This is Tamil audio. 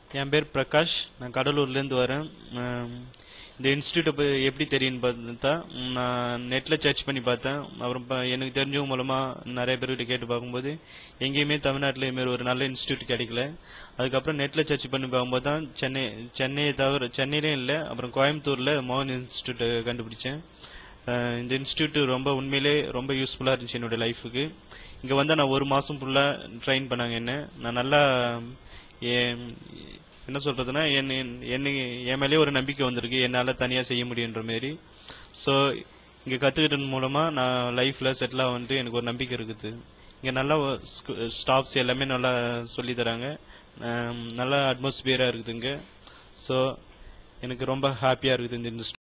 என் பேர் பிரகாஷ் நான் கடலூர்லேருந்து வரேன் உம், இந்த இன்ஸ்டியூட்டை போய் எப்படி தெரியும்னு பார்த்தா உம், நான் நெட்டில் சர்ச் பண்ணி பார்த்தேன் அப்புறம் ப- எனக்கு தெரிஞ்சவங்க மூலமாக நிறைய பேர்கிட்ட கேட்டு பார்க்கும்போது எங்கேயுமே தமிழ்நாட்டில் இதுமாரி ஒரு நல்ல இன்ஸ்டியூட் கிடைக்கல அதுக்கப்புறம் நெட்டில் சர்ச் பண்ணி பார்க்கும்போது தான் சென்னை சென்னையை தவிர சென்னையிலையும் இல்லை அப்புறம் கோயம்புத்தூரில் மோகன் இன்ஸ்டியூட்டை கண்டுபிடிச்சேன் அஹ் இந்த இன்ஸ்டியூட் ரொம்ப உண்மையிலே ரொம்ப யூஸ்ஃபுல்லாக இருந்துச்சு என்னோட லைஃபுக்கு இங்கே வந்து நான் ஒரு மாதம் ஃபுல்லாக ட்ரெயின் பண்ணாங்க என்ன நான் நல்லா என் என்ன சொல்கிறதுனா என் என்ன என் மேலேயே ஒரு நம்பிக்கை வந்திருக்கு என்னால் தனியாக செய்ய முடியுன்ற மாரி ஸோ இங்கே கற்றுக்கிட்டது மூலமாக நான் லைஃப்பில் செட்டில் ஆகிட்டு எனக்கு ஒரு நம்பிக்கை இருக்குது இங்கே நல்லா ஸ்டாஃப்ஸ் எல்லாமே நல்லா சொல்லித் தராங்க அஹ் நல்ல அட்மாஸ்பியராக இருக்குது இங்கே ஸோ எனக்கு ரொம்ப ஹாப்பியாக இருக்குது இந்த